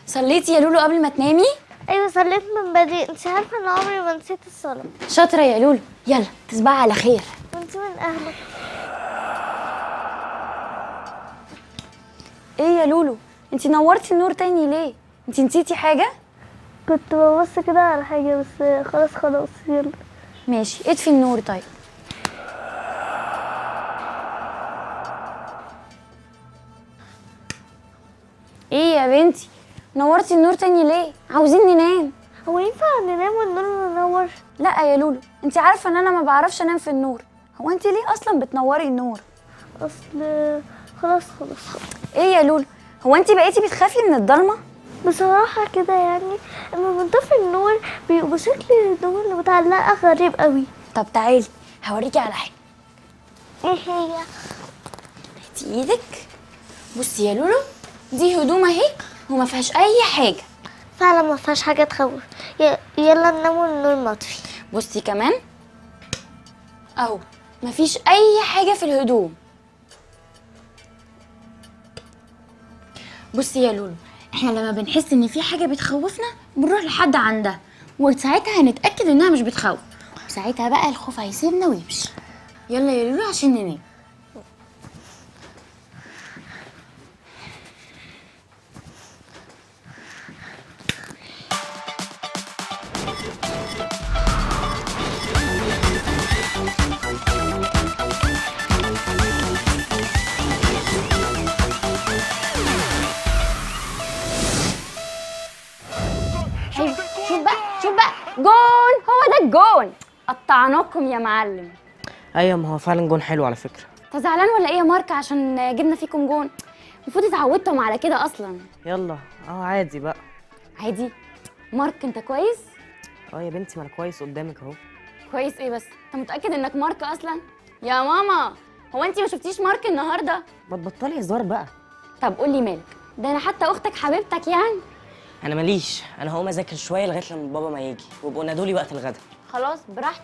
صليتي يا لولو قبل ما تنامي ايوه صليت من بدري انت عارفه ان عمري ما نسيت الصلاه شاطره يا لولو يلا تصبحي على خير وانت من اهلك ايه يا لولو انت نورتي النور تاني ليه انت نسيتي حاجه كنت ببص كده على حاجه بس خلاص خلاص يلا ماشي اطفي النور طيب ايه يا بنتي نورتي النور تاني ليه عاوزين ننام هو ينفع ننام والنور منور لا يا لولو انت عارفه ان انا ما بعرفش انام في النور هو انت ليه اصلا بتنوري النور اصل خلاص خلاص خلاص ايه يا لولو هو انت بقيتي بتخافي من الضلمه بصراحة كده يعني لما بنطفي النور بيبقى شكل النور اللي متعلقة غريب قوي طب تعالي هوريكي على حاجه ايه هي؟ هاتي ايدك بصي يا لولو دي هدوم اهي وما فيهاش اي حاجه فعلا ما فيهاش حاجة تخوف ي- يلا ننام والنور مطفي بصي كمان اهو مفيش اي حاجه في الهدوم بصي يا لولو احنا لما بنحس ان في حاجه بتخوفنا بنروح لحد عندها وساعتها هنتاكد انها مش بتخوف وساعتها بقى الخوف هيسيبنا ويمشي يلا يا لولو عشان ننام شوف شوف بقى شوف بقى جون هو ده الجون قطعناكم يا معلم ايوه ما هو فعلا جون حلو على فكره انت زعلان ولا ايه يا مارك عشان جبنا فيكم جون المفروض اتعودتم على كده اصلا يلا اه عادي بقى عادي مارك انت كويس اه يا بنتي ما انا كويس قدامك اهو كويس ايه بس انت متاكد انك مارك اصلا يا ماما هو انت ما شفتيش مارك النهارده ما تبطلي هزار بقى طب قولي مالك ده انا حتى اختك حبيبتك يعني انا ماليش انا هقوم اذاكر شويه لغايه لما بابا ما يجي وابقوا نادولي وقت الغدا خلاص براحتك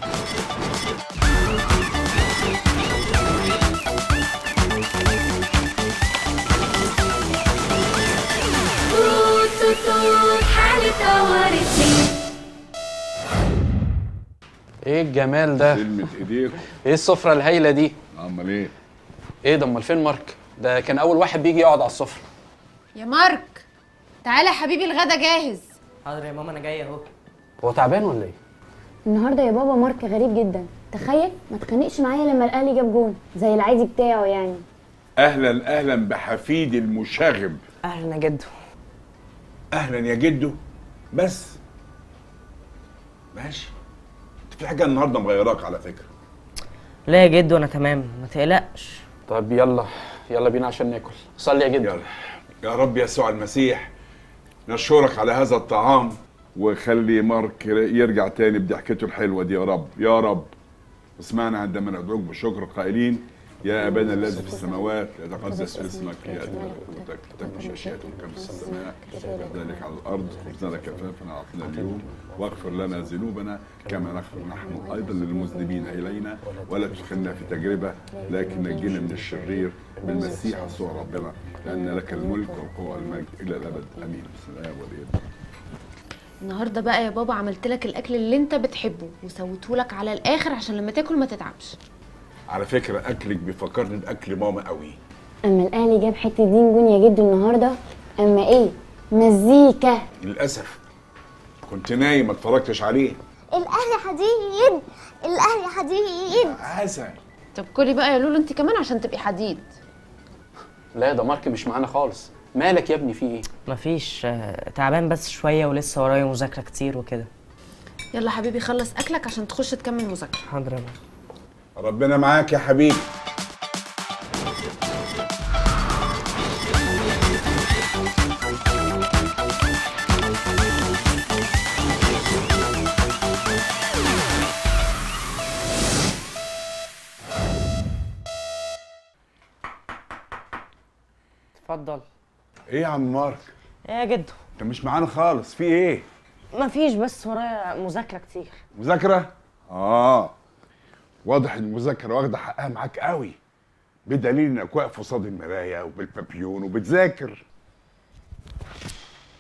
ايه الجمال ده كلمة ايديكم ايه السفره الهايله دي امال ايه؟ ايه ده امال فين مارك ده كان اول واحد بيجي يقعد على السفره يا مارك تعالى يا حبيبي الغدا جاهز حاضر يا ماما انا جاي اهو هو تعبان ولا ايه النهارده يا بابا مارك غريب جدا تخيل ما اتخانقش معايا لما الاهلي جاب جون زي العادي بتاعه يعني اهلا اهلا بحفيدي المشاغب اهلا يا جدو اهلا يا جدو بس ماشي انت في حاجه النهارده مغيراك على فكره لا يا جدو انا تمام ما تقلقش طب يلا يلا بينا عشان ناكل صلي يا جدو يلا يا رب يسوع المسيح نشكرك على هذا الطعام وخلي مارك يرجع تاني بضحكته الحلوه دي يا رب يا رب اسمعنا عندما ندعوك بالشكر قائلين يا ابانا الذي في السماوات يتقدس اسمك ياتي ملكوتك تكن مشيئتك كما في السماء كذلك على الارض خبزنا كفافنا اعطنا اليوم واغفر لنا ذنوبنا كما نغفر نحن ايضا للمذنبين الينا ولا تدخلنا في تجربه لكن نجينا من الشرير بالمسيح يسوع ربنا لان لك الملك والقوه والمجد الى الابد امين بسم الله والابن النهارده بقى يا بابا عملت لك الاكل اللي انت بتحبه وسويته لك على الاخر عشان لما تاكل ما تتعبش على فكره اكلك بيفكرني باكل ماما قوي اما الاهلي جاب حته دين جون يا جدو النهارده اما ايه مزيكا للاسف كنت نايم ما اتفرجتش عليه الاهلي حديد الاهلي حديد عسل طب كلي بقى يا لولو انت كمان عشان تبقي حديد لا ده مارك مش معانا خالص مالك يا ابني في ايه مفيش آه، تعبان بس شويه ولسه ورايا مذاكره كتير وكده يلا حبيبي خلص اكلك عشان تخش تكمل مذاكره حاضر يا ماما ربنا معاك يا حبيبي اتفضل ايه يا عم مارك ايه يا جدو انت مش معانا خالص في ايه مفيش بس ورايا مذاكره كتير مذاكره اه واضح ان المذاكره واخده حقها معاك قوي بدليل انك واقف قصاد المرايه وبالبابيون وبتذاكر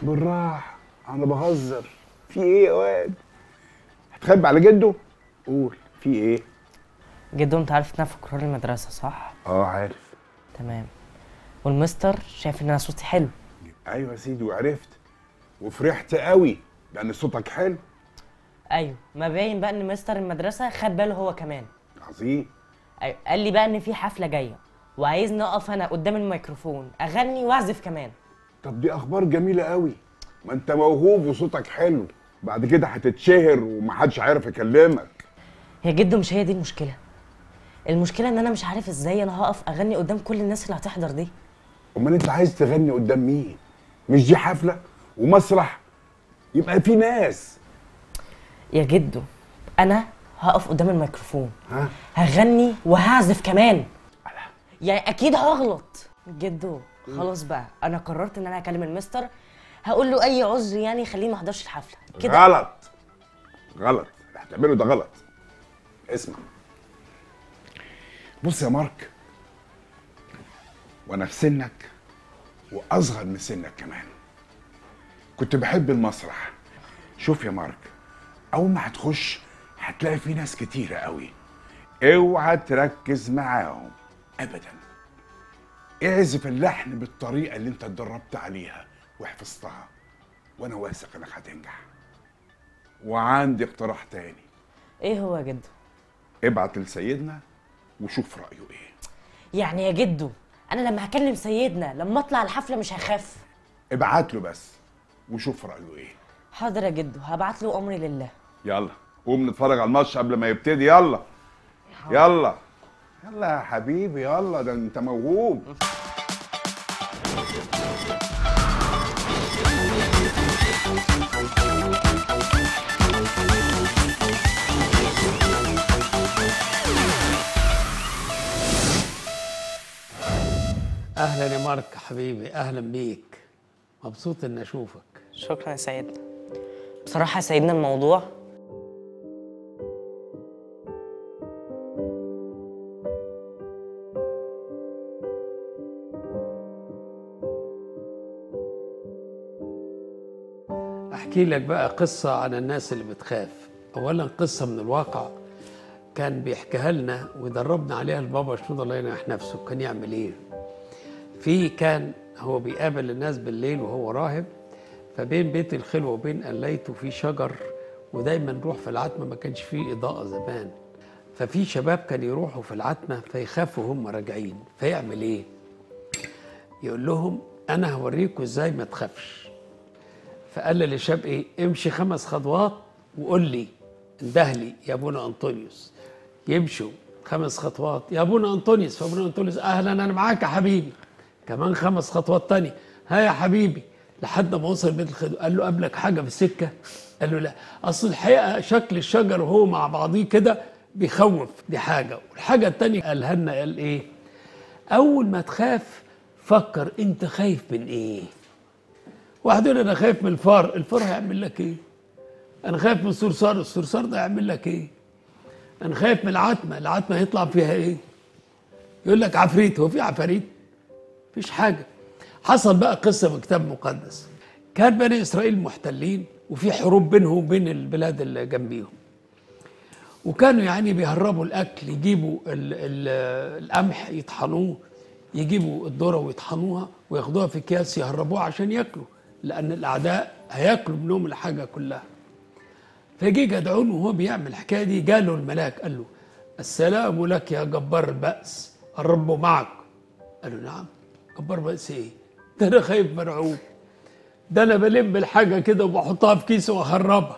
بالراحه انا بهزر في ايه يا واد هتخبي على جده قول في ايه جدو انت عارف ان انا في قرار المدرسه صح اه عارف تمام والمستر شايف ان انا صوتي حلو ايوه يا سيدي وعرفت وفرحت قوي لان صوتك حلو ايوه ما باين بقى ان مستر المدرسه خد باله هو كمان عظيم أيوة. قال لي بقى ان في حفله جايه وعايزني اقف انا قدام الميكروفون اغني واعزف كمان طب دي اخبار جميله قوي ما انت موهوب وصوتك حلو بعد كده هتتشهر ومحدش عارف يكلمك يا جدو مش هي دي المشكله المشكله ان انا مش عارف ازاي انا هقف اغني قدام كل الناس اللي هتحضر دي امال انت عايز تغني قدام مين مش دي حفله ومسرح يبقى في ناس يا جدو انا هقف قدام الميكروفون ها هغني وهعزف كمان يعني اكيد هغلط جدو خلاص بقى انا قررت ان انا هكلم المستر هقول له اي عذر يعني يخليه ما يحضرش الحفله كده غلط غلط اللي هتعمله ده غلط اسمع بص يا مارك وانا في سنك واصغر من سنك كمان كنت بحب المسرح شوف يا مارك اول ما هتخش هتلاقي في ناس كتيره قوي اوعى تركز معاهم ابدا اعزف اللحن بالطريقه اللي انت اتدربت عليها وحفظتها وانا واثق انك هتنجح وعندي اقتراح تاني ايه هو يا جدو ابعت لسيدنا وشوف رايه ايه يعني يا جدو انا لما هكلم سيدنا لما اطلع الحفله مش هخاف ابعت له بس وشوف رايه ايه حاضر يا جدو هبعت له امري لله يلا قوم نتفرج على الماتش قبل ما يبتدي يلا يلا يلا يا حبيبي يلا ده انت موهوب اهلا يا مارك حبيبي اهلا بيك مبسوط ان اشوفك شكرا يا سيدنا بصراحه يا سيدنا الموضوع احكي لك بقى قصه عن الناس اللي بتخاف اولا قصه من الواقع كان بيحكيها لنا ودربنا عليها البابا شنود الله ينح نفسه كان يعمل ايه في كان هو بيقابل الناس بالليل وهو راهب فبين بيت الخلوه وبين قليته في شجر ودايما نروح في العتمه ما كانش فيه اضاءه زمان ففي شباب كان يروحوا في العتمه فيخافوا هم راجعين فيعمل ايه يقول لهم انا هوريكم ازاي ما تخافش فقال للشاب ايه امشي خمس خطوات وقول لي انده لي يا ابونا انطونيوس يمشوا خمس خطوات يا ابونا انطونيوس فابونا انطونيوس اهلا انا معاك يا حبيبي كمان خمس خطوات تانية ها يا حبيبي لحد ما وصل بيت الخدمة قال له قابلك حاجة في السكة قال له لا أصل الحقيقة شكل الشجر وهو مع بعضيه كده بيخوف دي حاجة والحاجة التانية قالها لنا قال إيه أول ما تخاف فكر أنت خايف من إيه واحد يقول أنا خايف من الفار الفار هيعمل لك إيه أنا خايف من الصرصار الصرصار ده هيعمل لك إيه أنا خايف من العتمة العتمة هيطلع فيها إيه يقول لك عفريت هو في عفاريت مفيش حاجة حصل بقى قصة في كتاب مقدس كان بني إسرائيل محتلين وفي حروب بينهم وبين البلاد اللي جنبيهم وكانوا يعني بيهربوا الأكل يجيبوا ال ال القمح يطحنوه يجيبوا الذرة ويطحنوها وياخدوها في أكياس يهربوها عشان ياكلوا لأن الأعداء هياكلوا منهم الحاجة كلها فجي جدعون وهو بيعمل الحكاية دي جاله الملاك قال له السلام لك يا جبار البأس الرب معك قال له نعم جبار بأس ايه ده انا خايف مرعوب ده انا بلم الحاجه كده وبحطها في كيس واخربها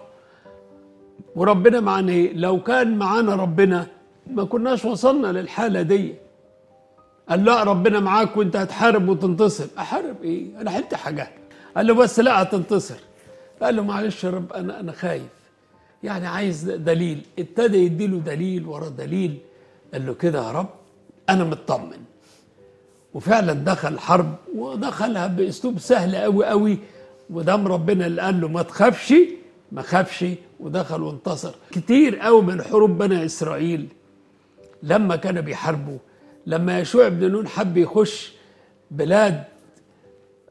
وربنا معانا ايه لو كان معانا ربنا ما كناش وصلنا للحاله دي قال لا ربنا معاك وانت هتحارب وتنتصر احارب ايه انا حلت حاجات قال له بس لا هتنتصر قال له معلش يا رب انا انا خايف يعني عايز دليل ابتدى يديله دليل ورا دليل قال له كده يا رب انا مطمن وفعلا دخل حرب ودخلها باسلوب سهل قوي قوي ودام ربنا اللي قال له ما تخافش ما خافش ودخل وانتصر كتير قوي من حروب بني اسرائيل لما كانوا بيحاربوا لما يشوع بن نون حب يخش بلاد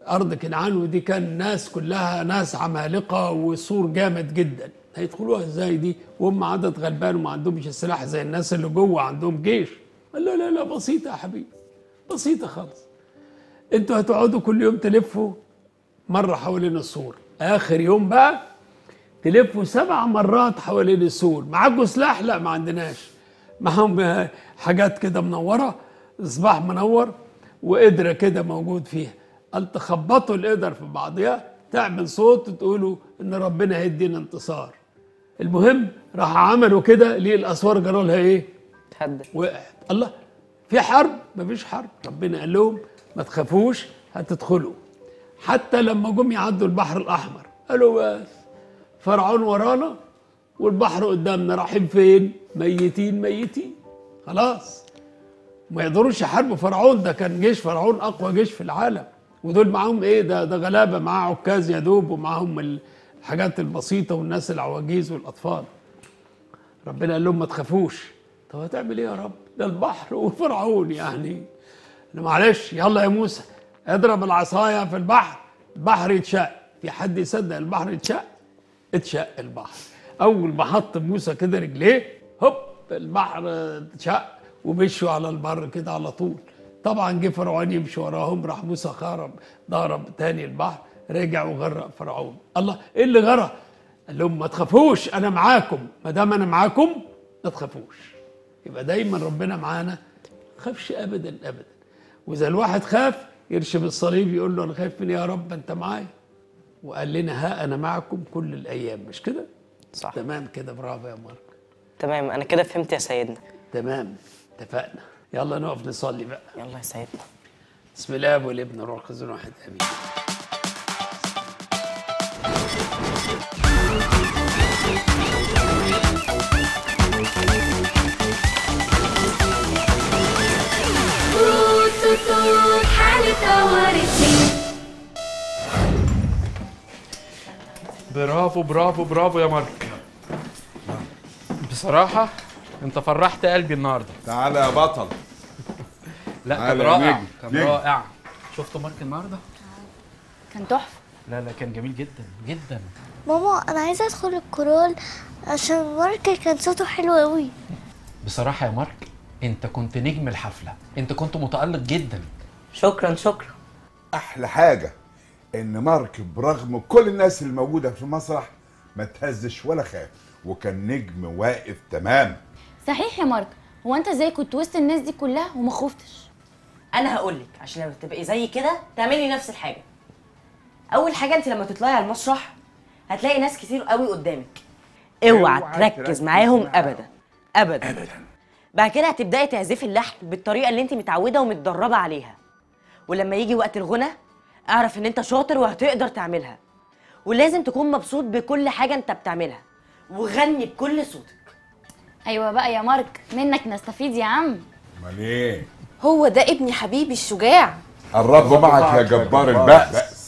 ارض كنعان ودي كان ناس كلها ناس عمالقه وسور جامد جدا هيدخلوها ازاي دي وهم عدد غلبان وما عندهمش السلاح زي الناس اللي جوه عندهم جيش قال لا لا لا بسيطه يا حبيبي بسيطه خالص انتوا هتقعدوا كل يوم تلفوا مره حوالين السور اخر يوم بقى تلفوا سبع مرات حوالين السور معاكم سلاح لا ما عندناش معاهم آه، حاجات كده منوره صباح منور وقدره كده موجود فيها قال تخبطوا القدر في بعضها تعمل صوت تقولوا ان ربنا هيدينا انتصار المهم راح عملوا كده ليه الاسوار جرى لها ايه تهدد وقعت الله في حرب مفيش حرب ربنا قال لهم ما تخافوش هتدخلوا حتى لما جم يعدوا البحر الاحمر قالوا بس فرعون ورانا والبحر قدامنا رايحين فين ميتين ميتين خلاص ما يقدروش يحاربوا فرعون ده كان جيش فرعون اقوى جيش في العالم ودول معاهم ايه ده ده غلابه معاه عكاز يا دوب ومعاهم الحاجات البسيطه والناس العواجيز والاطفال ربنا قال لهم ما تخافوش طب هتعمل ايه يا رب ده البحر وفرعون يعني أنا معلش يلا يا موسى اضرب العصايه في البحر البحر يتشق في حد يصدق البحر يتشق اتشق البحر اول ما حط موسى كده رجليه هوب البحر اتشق ومشوا على البر كده على طول طبعا جه فرعون يمشي وراهم راح موسى خرب ضرب تاني البحر رجع وغرق فرعون الله ايه اللي غرق قال لهم ما تخافوش انا معاكم ما دام انا معاكم ما تخافوش يبقى دايما ربنا معانا ما تخافش ابدا ابدا واذا الواحد خاف يرشم الصليب يقول له انا خايف من إيه يا رب انت معايا وقال لنا ها انا معكم كل الايام مش كده صح تمام كده برافو يا مارك تمام انا كده فهمت يا سيدنا تمام اتفقنا يلا نقف نصلي بقى يلا يا سيدنا بسم الله والابن والروح القدس واحد امين حالة طوارئ برافو برافو برافو يا مارك بصراحة انت فرحت قلبي النهارده تعالى يا بطل لا كان تعالى يا رائع نجم، كان نجم. رائع شفت مارك النهارده كان تحفه لا لا كان جميل جدا جدا ماما انا عايزه ادخل الكورال عشان مارك كان صوته حلو قوي بصراحة يا مارك انت كنت نجم الحفلة انت كنت متألق جدا شكرا شكرا احلى حاجه ان مارك برغم كل الناس اللي موجوده في المسرح ما تهزش ولا خاف وكان نجم واقف تمام صحيح يا مارك هو انت ازاي كنت وسط الناس دي كلها وما خفتش انا هقول لك عشان لما تبقي زي كده تعملي نفس الحاجه اول حاجه انت لما تطلعي على المسرح هتلاقي ناس كتير قوي قدامك اوعى اوعى تركز تركز معاهم معاهم. ابدا ابدا ابدا بعد كده هتبداي تعزفي اللحن بالطريقه اللي انت متعوده ومتدربه عليها ولما يجي وقت الغنى اعرف ان انت شاطر وهتقدر تعملها ولازم تكون مبسوط بكل حاجه انت بتعملها وغني بكل صوتك ايوه بقى يا مارك منك نستفيد يا عم امال ايه هو ده ابني حبيبي الشجاع الرب معك يا جبار البأس